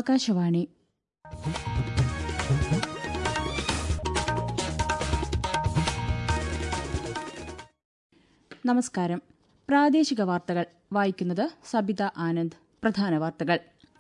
ആകാശവാണി നമസ്കാരം പ്രാദേശിക വാർത്തകൾ വായിക്കുന്നത് സബിത ആനന്ദ് പ്രധാന വാർത്തകൾ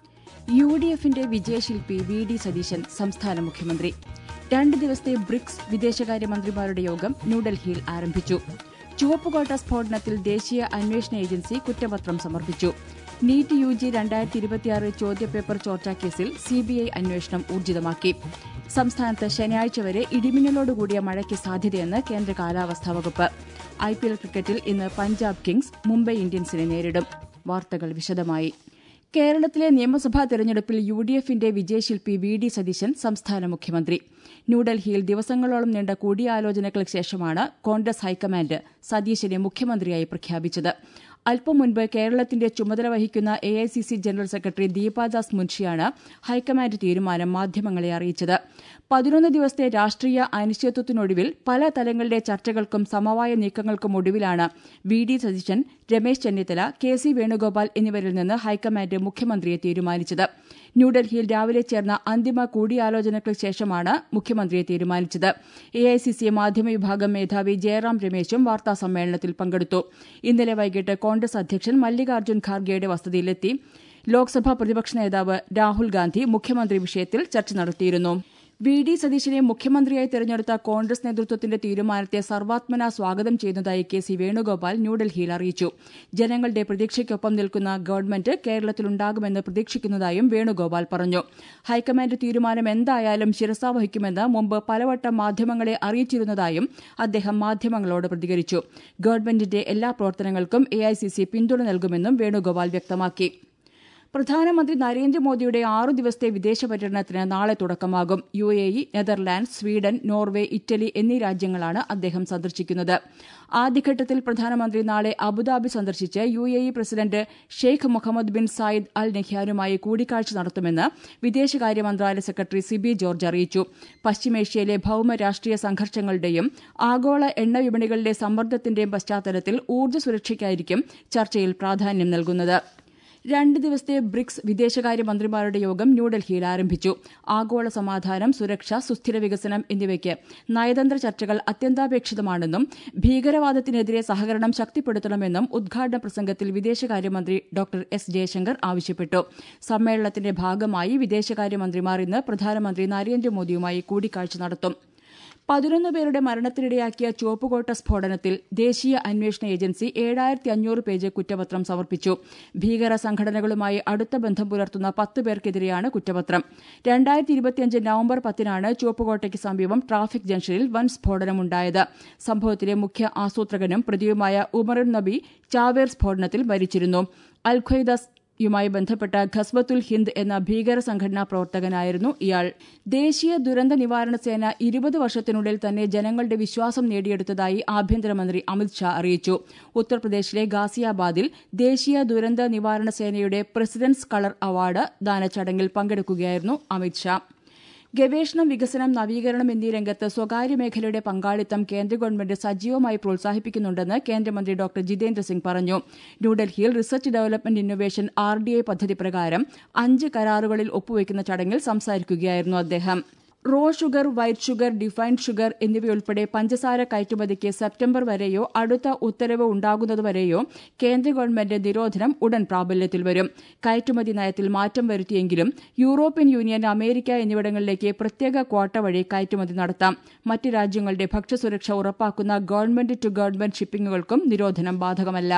യു ഡി എഫിന്റെ വിജയശില്പി വി ഡി സതീശൻ സംസ്ഥാന മുഖ്യമന്ത്രി രണ്ട് ദിവസത്തെ ബ്രിക്സ് വിദേശകാര്യമന്ത്രിമാരുടെ യോഗം ന്യൂഡൽഹിയിൽ ആരംഭിച്ചു ചുവപ്പുകോട്ട സ്ഫോടനത്തിൽ ദേശീയ അന്വേഷണ ഏജൻസി കുറ്റപത്രം സമർപ്പിച്ചു നീറ്റ് യു ജി രണ്ടായിരത്തി ഇരുപത്തിയാറ് ചോദ്യപേപ്പർ ചോർച്ചാക്കേസിൽ സിബിഐ അന്വേഷണം ഊർജിതമാക്കി സംസ്ഥാനത്ത് ശനിയാഴ്ച വരെ ഇടിമിന്നലോടുകൂടിയ മഴയ്ക്ക് സാധ്യതയെന്ന് കേന്ദ്ര കാലാവസ്ഥാ വകുപ്പ് ഐ പി എൽ ക്രിക്കറ്റിൽ ഇന്ന് പഞ്ചാബ് കിങ്സ് മുംബൈ ഇന്ത്യൻസിനെ നേരിടും വാർത്തകൾ വിശദമായി കേരളത്തിലെ നിയമസഭാ തെരഞ്ഞെടുപ്പിൽ യു ഡി എഫിന്റെ വിജയശില്പി വി ഡി സതീശൻ സംസ്ഥാന മുഖ്യമന്ത്രി ന്യൂഡൽഹിയിൽ ദിവസങ്ങളോളം നീണ്ട കൂടിയാലോചനകൾക്ക് ശേഷമാണ് കോൺഗ്രസ് ഹൈക്കമാൻഡ് സതീശനെ മുഖ്യമന്ത്രിയായി പ്രഖ്യാപിച്ചത് അല്പം മുൻപ് കേരളത്തിന്റെ ചുമതല വഹിക്കുന്ന A I C C general secretary Deepa Das മുൻഷിയാണ് high command തീരുമാനം മാധ്യമങ്ങളെ അറിയിച്ചത് പതിനൊന്ന് ദിവസത്തെ രാഷ്ട്രീയ അനിശ്ചിതത്വത്തിനൊടുവിൽ പല തലങ്ങളിലെ ചർച്ചകൾക്കും സമവായ നീക്കങ്ങൾക്കും ഒടുവിലാണ് V D Satheesan Ramesh Chennithala K C Venugopal എന്നിവരിൽ നിന്ന് ഹൈക്കമാൻഡ് മുഖ്യമന്ത്രിയെ തീരുമാനിച്ചത് ന്യൂഡൽഹിയിൽ രാവിലെ ചേർന്ന അന്തിമ കൂടിയാലോചനകൾക്ക് ശേഷമാണ് മുഖ്യമന്ത്രിയെ തീരുമാനിച്ചത് എ ഐ സി സി മാധ്യമവിഭാഗം മേധാവി ജയറാം രമേശും വാർത്താസമ്മേളനത്തിൽ പങ്കെടുത്തു ഇന്നലെ വൈകിട്ട് കോൺഗ്രസ് അധ്യക്ഷൻ മല്ലികാർജ്ജുൻ ഖാർഗെയുടെ വസതിയിലെത്തി ലോക്സഭാ പ്രതിപക്ഷ നേതാവ് രാഹുൽ ഗാന്ധി മുഖ്യമന്ത്രി വിഷയത്തിൽ ചർച്ച നടത്തിയിരുന്നു വി ഡി സതീശനെ മുഖ്യമന്ത്രിയായി തെരഞ്ഞെടുത്ത കോൺഗ്രസ് നേതൃത്വത്തിന്റെ തീരുമാനത്തെ സർവാത്മന സ്വാഗതം ചെയ്യുന്നതായി കെ സി വേണുഗോപാൽ ന്യൂഡൽഹിയിൽ അറിയിച്ചു ജനങ്ങളുടെ പ്രതീക്ഷയ്ക്കൊപ്പം നിൽക്കുന്ന ഗവൺമെന്റ് കേരളത്തിലുണ്ടാകുമെന്ന് പ്രതീക്ഷിക്കുന്നതായും വേണുഗോപാൽ പറഞ്ഞു ഹൈക്കമാൻഡ് തീരുമാനം എന്തായാലും ശിരസാ വഹിക്കുമെന്ന് മുമ്പ് പലവട്ടം മാധ്യമങ്ങളെ അറിയിച്ചിരുന്നതായും അദ്ദേഹം മാധ്യമങ്ങളോട് പ്രതികരിച്ചു ഗവൺമെന്റിന്റെ എല്ലാ പ്രവർത്തനങ്ങൾക്കും എ പിന്തുണ നൽകുമെന്നും വേണുഗോപാൽ വ്യക്തമാക്കി പ്രധാനമന്ത്രി നരേന്ദ്രമോദിയുടെ ആറു ദിവസത്തെ വിദേശ പര്യടനത്തിന് നാളെ തുടക്കമാകും U A E Netherland Sweden Norway Italy എന്നീ രാജ്യങ്ങളാണ് അദ്ദേഹം സന്ദർശിക്കുന്നത് ആദ്യഘട്ടത്തിൽ പ്രധാനമന്ത്രി നാളെ അബുദാബി സന്ദർശിച്ച് U A E president Sheikh Muhammad bin Zayed Al നെഹ്യാനുമായി കൂടിക്കാഴ്ച നടത്തുമെന്ന് വിദേശകാര്യ മന്ത്രാലയ സെക്രട്ടറി സിബി ജോർജ് അറിയിച്ചു പശ്ചിമേഷ്യയിലെ ഭൌമ രാഷ്ട്രീയ സംഘർഷങ്ങളുടെയും ആഗോള എണ്ണ വിപണികളിലെ സമ്മർദ്ദത്തിന്റെയും പശ്ചാത്തലത്തിൽ ഊർജ്ജ സുരക്ഷയ്ക്കായിരിക്കും ചർച്ചയിൽ പ്രാധാന്യം നൽകുന്നത് രണ്ട് ദിവസത്തെ ബ്രിക്സ് വിദേശകാര്യമന്ത്രിമാരുടെ യോഗം ന്യൂഡൽഹിയിൽ ആരംഭിച്ചു ആഗോള സമാധാനം സുരക്ഷ സുസ്ഥിര വികസനം എന്നിവയ്ക്ക് നയതന്ത്ര ചർച്ചകൾ അത്യന്താപേക്ഷിതമാണെന്നും ഭീകരവാദത്തിനെതിരെ സഹകരണം ശക്തിപ്പെടുത്തണമെന്നും ഉദ്ഘാടന പ്രസംഗത്തിൽ വിദേശകാര്യമന്ത്രി ഡോക്ടർ എസ് ജയശങ്കർ ആവശ്യപ്പെട്ടു സമ്മേളനത്തിന്റെ ഭാഗമായി വിദേശകാര്യമന്ത്രിമാർ ഇന്ന് പ്രധാനമന്ത്രി നരേന്ദ്രമോദിയുമായി കൂടിക്കാഴ്ച നടത്തും പതിനൊന്ന് പേരുടെ മരണത്തിനിടയാക്കിയ ചുവപ്പുകോട്ട സ്ഫോടനത്തിൽ ദേശീയ അന്വേഷണ ഏജൻസി ഏഴായിരത്തി അഞ്ഞൂറ് പേജ് കുറ്റപത്രം സമർപ്പിച്ചു ഭീകര സംഘടനകളുമായി അടുത്ത ബന്ധം പുലർത്തുന്ന പത്ത് പേർക്കെതിരെയാണ് കുറ്റപത്രം രണ്ടായിരത്തി ഇരുപത്തിയഞ്ച് നവംബർ പത്തിനാണ് ചുവപ്പുകോട്ടയ്ക്ക് സമീപം ട്രാഫിക് ജംഗ്ഷനിൽ വൻ സ്ഫോടനമുണ്ടായത് സംഭവത്തിലെ മുഖ്യ ആസൂത്രകനും പ്രതിയുമായ ഉമറുൻ നബി ചാവേർ സ്ഫോടനത്തിൽ മരിച്ചിരുന്നു അൽഖ്വയ്ദ യുമായി ബന്ധപ്പെട്ട ഖസ്ബത്തുൽ ഹിന്ദ് എന്ന ഭീകര സംഘടനാ പ്രവർത്തകനായിരുന്നു ഇയാൾ ദേശീയ ദുരന്ത നിവാരണ സേന ഇരുപത് വർഷത്തിനുള്ളിൽ തന്നെ ജനങ്ങളുടെ വിശ്വാസം നേടിയെടുത്തതായി ആഭ്യന്തരമന്ത്രി അമിത്ഷാ അറിയിച്ചു ഉത്തർപ്രദേശിലെ ഗാസിയാബാദിൽ ദേശീയ ദുരന്ത നിവാരണ സേനയുടെ പ്രസിഡന്റ്സ് കളർ അവാർഡ് ദാന ചടങ്ങിൽ പങ്കെടുക്കുകയായിരുന്നു അമിത്ഷാ ഗവേഷണം വികസനം നവീകരണം എന്നീ രംഗത്ത് സ്വകാര്യ മേഖലയുടെ പങ്കാളിത്തം കേന്ദ്ര ഗവൺമെന്റ് സജീവമായി പ്രോത്സാഹിപ്പിക്കുന്നുണ്ടെന്ന് കേന്ദ്രമന്ത്രി ഡോക്ടർ ജിതേന്ദ്ര സിംഗ് പറഞ്ഞു ന്യൂഡൽഹിയിൽ research development innovation R D I പദ്ധതി പ്രകാരം അഞ്ച് കരാറുകളിൽ ഒപ്പുവയ്ക്കുന്ന ചടങ്ങിൽ സംസാരിക്കുകയായിരുന്നു അദ്ദേഹം raw sugar white sugar refined sugar എന്നിവയുൾപ്പെടെ പഞ്ചസാര കയറ്റുമതിക്ക് സെപ്റ്റംബർ വരെയോ അടുത്ത ഉത്തരവ് ഉണ്ടാകുന്നതുവരെയോ കേന്ദ്ര ഗവൺമെന്റ് നിരോധനം ഉടൻ പ്രാബല്യത്തിൽ വരും കയറ്റുമതി നയത്തിൽ മാറ്റം വരുത്തിയെങ്കിലും യൂറോപ്യൻ യൂണിയൻ അമേരിക്ക എന്നിവിടങ്ങളിലേക്ക് പ്രത്യേക ക്വാട്ട വഴി കയറ്റുമതി നടത്താം മറ്റ് രാജ്യങ്ങളുടെ ഭക്ഷ്യസുരക്ഷ ഉറപ്പാക്കുന്ന ഗവൺമെന്റ് ടു ഗവൺമെന്റ് ഷിപ്പിംഗുകൾക്കും നിരോധനം ബാധകമല്ല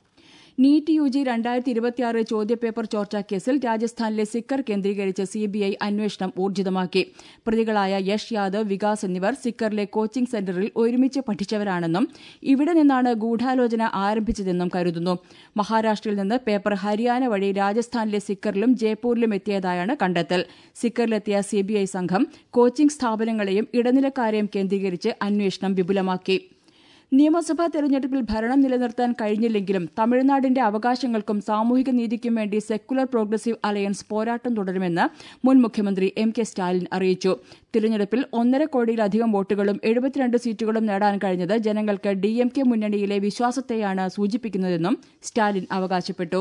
നീറ്റ് യു ജി രണ്ടായിരത്തി ഇരുപത്തിയാറ് ചോദ്യപേപ്പർ ചോർച്ചാക്കേസിൽ രാജസ്ഥാനിലെ സിക്കർ കേന്ദ്രീകരിച്ച് സിബിഐ അന്വേഷണം ഊർജിതമാക്കി പ്രതികളായ യഷ് യാദവ് വികാസ് എന്നിവർ സിക്കറിലെ കോച്ചിംഗ് സെന്ററിൽ ഒരുമിച്ച് പഠിച്ചവരാണെന്നും ഇവിടെ നിന്നാണ് ഗൂഢാലോചന ആരംഭിച്ചതെന്നും കരുതുന്നു മഹാരാഷ്ട്രയിൽ നിന്ന് പേപ്പർ ഹരിയാന വഴി രാജസ്ഥാനിലെ സിക്കറിലും ജയ്പൂരിലും എത്തിയതായാണ് കണ്ടെത്തൽ സിക്കറിലെത്തിയ സിബിഐ സംഘം കോച്ചിംഗ് സ്ഥാപനങ്ങളെയും ഇടനിലക്കാരെയും കേന്ദ്രീകരിച്ച് അന്വേഷണം വിപുലമാക്കി നിയമസഭാ തെരഞ്ഞെടുപ്പിൽ ഭരണം നിലനിർത്താൻ കഴിഞ്ഞില്ലെങ്കിലും തമിഴ്നാടിന്റെ അവകാശങ്ങൾക്കും സാമൂഹിക നീതിക്കും വേണ്ടി സെക്കുലർ പ്രോഗ്രസീവ് അലയൻസ് പോരാട്ടം തുടരുമെന്ന് മുൻ മുഖ്യമന്ത്രി എം കെ സ്റ്റാലിൻ അറിയിച്ചു തിരഞ്ഞെടുപ്പിൽ ഒന്നര കോടിയിലധികം വോട്ടുകളും എഴുപത്തിരണ്ട് സീറ്റുകളും നേടാൻ കഴിഞ്ഞത് ജനങ്ങൾക്ക് ഡി എം കെ മുന്നണിയിലെ വിശ്വാസത്തെയാണ് സൂചിപ്പിക്കുന്നതെന്നും സ്റ്റാലിൻ അവകാശപ്പെട്ടു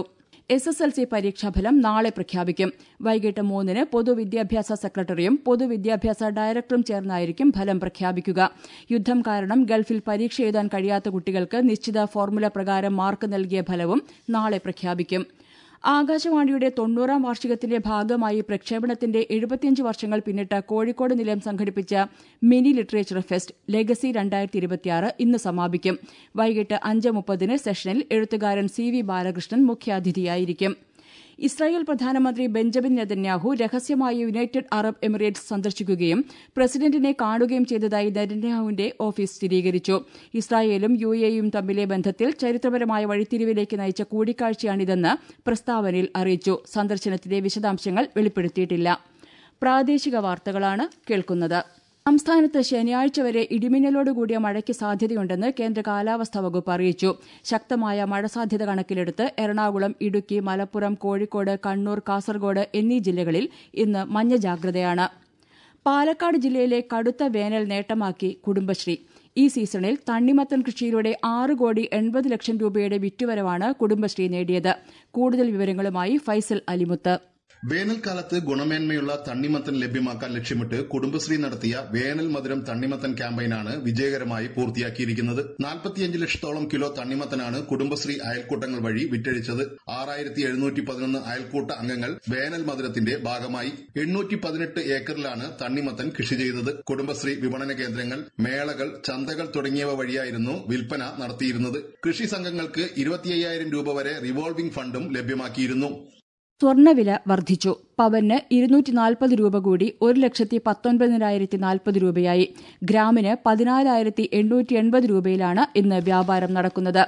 എസ് എസ് എൽ സി പരീക്ഷാഫലം നാളെ പ്രഖ്യാപിക്കും വൈകിട്ട് മൂന്നിന് പൊതുവിദ്യാഭ്യാസ സെക്രട്ടറിയും പൊതുവിദ്യാഭ്യാസ ഡയറക്ടറും ചേർന്നായിരിക്കും ഫലം പ്രഖ്യാപിക്കുക യുദ്ധം കാരണം ഗൾഫിൽ പരീക്ഷ എഴുതാൻ കഴിയാത്ത കുട്ടികൾക്ക് നിശ്ചിത ഫോർമുല പ്രകാരം മാർക്ക് നൽകിയ ഫലവും നാളെ പ്രഖ്യാപിക്കും ആകാശവാണിയുടെ തൊണ്ണൂറാം വാർഷികത്തിന്റെ ഭാഗമായി പ്രക്ഷേപണത്തിന്റെ എഴുപത്തിയഞ്ച് വർഷങ്ങൾ പിന്നിട്ട കോഴിക്കോട് നിലയം സംഘടിപ്പിച്ച മിനി ലിറ്ററേച്ചർ ഫെസ്റ്റ് ലെഗസി രണ്ടായിരത്തി ഇരുപത്തിയാറ് ഇന്ന് സമാപിക്കും വൈകിട്ട് അഞ്ച് മുപ്പതിന് സെഷനിൽ എഴുത്തുകാരൻ സി വി ബാലകൃഷ്ണൻ മുഖ്യാതിഥിയായിരിക്കും ഇസ്രായേൽ പ്രധാനമന്ത്രി ബെഞ്ചമിൻ നെതന്യാഹു രഹസ്യമായി യുണൈറ്റഡ് അറബ് എമിറേറ്റ്സ് സന്ദർശിക്കുകയും പ്രസിഡന്റിനെ കാണുകയും ചെയ്തതായി നെതന്യാഹുവിന്റെ ഓഫീസ് സ്ഥിരീകരിച്ചു ഇസ്രായേലും യു എയും തമ്മിലെ ബന്ധത്തിൽ ചരിത്രപരമായ വഴിത്തിരിവിലേക്ക് നയിച്ച കൂടിക്കാഴ്ചയാണിതെന്ന് പ്രസ്താവനയിൽ അറിയിച്ചു സന്ദർശനത്തിന്റെ വിശദാംശങ്ങൾ വെളിപ്പെടുത്തിയിട്ടില്ല പ്രാദേശിക വാർത്തകളാണ് കേൾക്കുന്നത് സംസ്ഥാനത്ത് ശനിയാഴ്ച വരെ ഇടിമിന്നലോടുകൂടിയ മഴയ്ക്ക് സാധ്യതയുണ്ടെന്ന് കേന്ദ്ര കാലാവസ്ഥാ വകുപ്പ് അറിയിച്ചു ശക്തമായ മഴ സാധ്യത കണക്കിലെടുത്ത് എറണാകുളം ഇടുക്കി മലപ്പുറം കോഴിക്കോട് കണ്ണൂർ കാസർഗോഡ് എന്നീ ജില്ലകളിൽ ഇന്ന് മഞ്ഞ ജാഗ്രതയാണ് പാലക്കാട് ജില്ലയിലെ കടുത്ത വേനൽ നേട്ടമാക്കി കുടുംബശ്രീ ഈ സീസണിൽ തണ്ണിമത്തൻ കൃഷിയിലൂടെ ആറ് കോടി എൺപത് ലക്ഷം രൂപയുടെ വിറ്റുവരവാണ് കുടുംബശ്രീ നേടിയത് കൂടുതൽ വിവരങ്ങളുമായി ഫൈസൽ അലിമുത്ത് വേനൽക്കാലത്ത് ഗുണമേന്മയുള്ള തണ്ണിമത്തൻ ലഭ്യമാക്കാൻ ലക്ഷ്യമിട്ട് കുടുംബശ്രീ നടത്തിയ വേനൽ മധുരം തണ്ണിമത്തൻ ക്യാമ്പയിനാണ് വിജയകരമായി പൂർത്തിയാക്കിയിരിക്കുന്നത് നാൽപ്പത്തിയഞ്ച് ലക്ഷത്തോളം കിലോ തണ്ണിമത്തനാണ് കുടുംബശ്രീ അയൽക്കൂട്ടങ്ങൾ വഴി വിറ്റഴിച്ചത് ആറായിരത്തി എഴുന്നൂറ്റി പതിനൊന്ന് അയൽക്കൂട്ട അംഗങ്ങൾ വേനൽ മധുരത്തിന്റെ ഭാഗമായി എണ്ണൂറ്റി പതിനെട്ട് ഏക്കറിലാണ് തണ്ണിമത്തൻ കൃഷി ചെയ്തത് കുടുംബശ്രീ വിപണന കേന്ദ്രങ്ങൾ മേളകൾ ചന്തകൾ തുടങ്ങിയവ വഴിയായിരുന്നു വിൽപ്പന നടത്തിയിരുന്നത് കൃഷി സംഘങ്ങൾക്ക് ഇരുപത്തിയ്യായിരം രൂപ വരെ റിവോൾവിംഗ് ഫണ്ടും ലഭ്യമാക്കിയിരുന്നു സ്വർണ്ണവില വർദ്ധിച്ചു പവന് ഇരുന്നൂറ്റി നാൽപ്പത് രൂപ കൂടി ഒരു ലക്ഷത്തി പത്തൊൻപതിനായിരത്തി നാൽപ്പത് രൂപയായി ഗ്രാമിന് പതിനാലായിരത്തി എണ്ണൂറ്റി എൺപത് രൂപയിലാണ് ഇന്ന് വ്യാപാരം നടക്കുന്നത്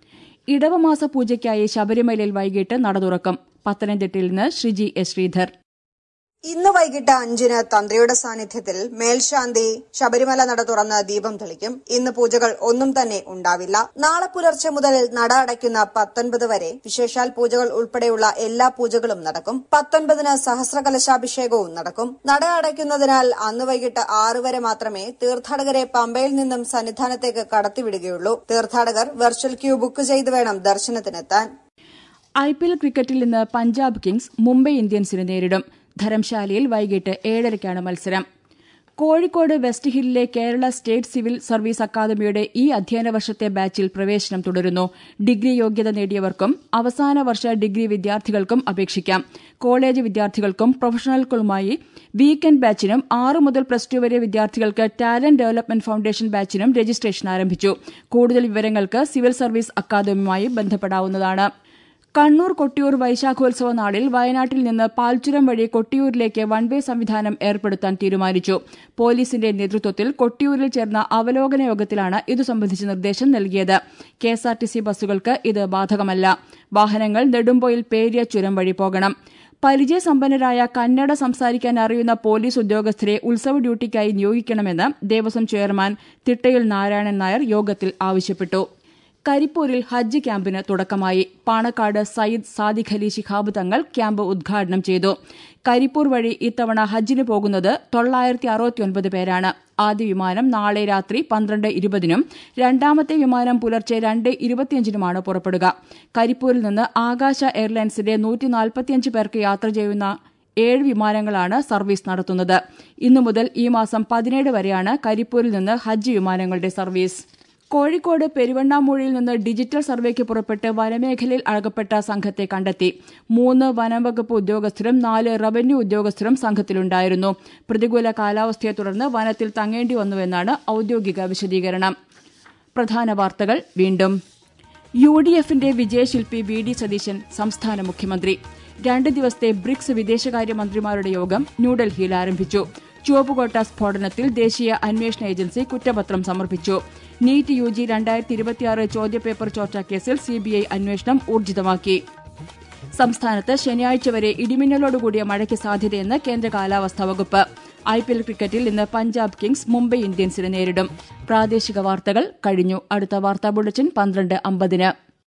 ഇടവമാസ പൂജയ്ക്കായി ശബരിമലയിൽ വൈകിട്ട് നട തുറക്കും പത്തനംതിട്ടയിൽ നിന്ന് ശ്രീജി എസ് ശ്രീധർ ഇന്ന് വൈകിട്ട് അഞ്ചിന് തന്ത്രിയുടെ സാന്നിധ്യത്തിൽ മേൽശാന്തി ശബരിമല നട തുറന്ന് ദീപം തെളിക്കും ഇന്ന് പൂജകൾ ഒന്നും തന്നെ ഉണ്ടാവില്ല നാളെ പുലർച്ചെ മുതൽ നട അടയ്ക്കുന്ന പത്തൊൻപത് വരെ വിശേഷാൽ പൂജകൾ ഉൾപ്പെടെയുള്ള എല്ലാ പൂജകളും നടക്കും പത്തൊൻപതിന് സഹസ്രകലശാഭിഷേകവും നടക്കും നട അടയ്ക്കുന്നതിനാൽ അന്ന് വൈകിട്ട് ആറ് വരെ മാത്രമേ തീർത്ഥാടകരെ പമ്പയിൽ നിന്നും സന്നിധാനത്തേക്ക് കടത്തിവിടുകയുള്ളൂ തീർത്ഥാടകർ വെർച്വൽ ക്യൂ ബുക്ക് ചെയ്ത് വേണം ദർശനത്തിനെത്താൻ ഐ പി എൽ ക്രിക്കറ്റിൽ ഇന്ന് പഞ്ചാബ് കിങ്സ് മുംബൈ ഇന്ത്യൻസിനെ നേരിടും ധരംശാലയിൽ വൈകിട്ട് ഏഴരയ്ക്കാണ് മത്സരം കോഴിക്കോട് വെസ്റ്റ് ഹില്ലിലെ കേരള സ്റ്റേറ്റ് സിവിൽ സർവീസ് അക്കാദമിയുടെ ഈ അധ്യയന വർഷത്തെ ബാച്ചിൽ പ്രവേശനം തുടരുന്നു ഡിഗ്രി യോഗ്യത നേടിയവർക്കും അവസാന വർഷ ഡിഗ്രി വിദ്യാർത്ഥികൾക്കും അപേക്ഷിക്കാം കോളേജ് വിദ്യാർത്ഥികൾക്കും പ്രൊഫഷണലുകളുമായി വീക്കെൻഡ് ബാച്ചിനും ആറ് മുതൽ പ്ലസ് ടു വരെ വിദ്യാർത്ഥികൾക്ക് ടാലന്റ് ഡെവലപ്മെന്റ് ഫൌണ്ടേഷൻ ബാച്ചിനും രജിസ്ട്രേഷൻ ആരംഭിച്ചു കൂടുതൽ വിവരങ്ങൾക്ക് സിവിൽ സർവീസ് അക്കാദമിയുമായി ബന്ധപ്പെടാവുന്നതാണ് കണ്ണൂർ കൊട്ടിയൂർ വൈശാഖോത്സവ നാളിൽ വയനാട്ടിൽ നിന്ന് പാൽച്ചുരം വഴി കൊട്ടിയൂരിലേക്ക് വൺ വേ സംവിധാനം ഏർപ്പെടുത്താൻ തീരുമാനിച്ചു പോലീസിന്റെ നേതൃത്വത്തിൽ കൊട്ടിയൂരിൽ ചേർന്ന അവലോകന യോഗത്തിലാണ് ഇതു സംബന്ധിച്ച നിർദ്ദേശം നൽകിയത് കെഎസ്ആർടിസി ബസ്സുകൾക്ക് ഇത് ബാധകമല്ല വാഹനങ്ങൾ നെടുമ്പോയിൽ പേരിയ ചുരം വഴി പോകണം പരിചയസമ്പന്നരായ കന്നഡ സംസാരിക്കാൻ അറിയുന്ന പോലീസ് ഉദ്യോഗസ്ഥരെ ഉത്സവ ഡ്യൂട്ടിക്കായി നിയോഗിക്കണമെന്ന് ദേവസ്വം ചെയർമാൻ തിട്ടയിൽ നാരായണൻ നായർ യോഗത്തിൽ ആവശ്യപ്പെട്ടു കരിപ്പൂരിൽ ഹജ്ജ് ക്യാമ്പിന് തുടക്കമായി പാണക്കാട് സയ്യിദ് സാദിഖ് അലി ശിഹാബ് തങ്ങൾ ക്യാമ്പ് ഉദ്ഘാടനം ചെയ്തു കരിപ്പൂർ വഴി ഇത്തവണ ഹജ്ജിന് പോകുന്നത് തൊള്ളായിരത്തി അറുപത്തിയൊൻപത് പേരാണ് ആദ്യ വിമാനം നാളെ രാത്രി പന്ത്രണ്ട് ഇരുപതിനും രണ്ടാമത്തെ വിമാനം പുലർച്ചെ രണ്ട് ഇരുപത്തിയഞ്ചിനുമാണ് പുറപ്പെടുക കരിപ്പൂരിൽ നിന്ന് ആകാശ എയർലൈൻസിന്റെ നൂറ്റി നാൽപ്പത്തിയഞ്ച് പേർക്ക് യാത്ര ചെയ്യുന്ന ഏഴ് വിമാനങ്ങളാണ് സർവീസ് നടത്തുന്നത് ഇന്നു മുതൽ ഈ മാസം പതിനേഴ് വരെയാണ് കരിപ്പൂരിൽ നിന്ന് ഹജ്ജ് വിമാനങ്ങളുടെ സർവീസ് കോഴിക്കോട് പെരുവണ്ണാമൂഴിയിൽ നിന്ന് ഡിജിറ്റൽ സർവേക്ക് പുറപ്പെട്ട് വനമേഖലയിൽ അകപ്പെട്ട സംഘത്തെ കണ്ടെത്തി മൂന്ന് വനംവകുപ്പ് ഉദ്യോഗസ്ഥരും നാല് റവന്യൂ ഉദ്യോഗസ്ഥരും സംഘത്തിലുണ്ടായിരുന്നു പ്രതികൂല കാലാവസ്ഥയെ തുടർന്ന് വനത്തിൽ തങ്ങേണ്ടി വന്നുവെന്നാണ് ഔദ്യോഗിക വിശദീകരണം പ്രധാന വാർത്തകൾ വീണ്ടും യു ഡി എഫിന്റെ വിജയശില്പി വി ഡി സതീശൻ സംസ്ഥാന മുഖ്യമന്ത്രി രണ്ട് ദിവസത്തെ ബ്രിക്സ് വിദേശകാര്യമന്ത്രിമാരുടെ യോഗം ന്യൂഡൽഹിയിൽ ആരംഭിച്ചു ചുവപ്പുകോട്ട സ്ഫോടനത്തിൽ ദേശീയ അന്വേഷണ ഏജൻസി കുറ്റപത്രം സമർപ്പിച്ചു നീറ്റ് യു ജി രണ്ടായിരത്തി ഇരുപത്തിയാറ് ചോദ്യപേപ്പർ ചോർച്ചാ കേസിൽ സിബിഐ അന്വേഷണം ഊർജിതമാക്കി സംസ്ഥാനത്ത് ശനിയാഴ്ച വരെ ഇടിമിന്നലോടുകൂടിയ മഴയ്ക്ക് സാധ്യതയെന്ന് കേന്ദ്ര കാലാവസ്ഥാ വകുപ്പ് ഐ പി എൽ ക്രിക്കറ്റിൽ ഇന്ന് പഞ്ചാബ് കിങ്സ് മുംബൈ ഇന്ത്യൻസിനെ നേരിടും പ്രാദേശിക വാർത്തകൾ കഴിഞ്ഞു അടുത്ത വാർത്താ ബുള്ളറ്റിൻ പന്ത്രണ്ട് അമ്പതിന്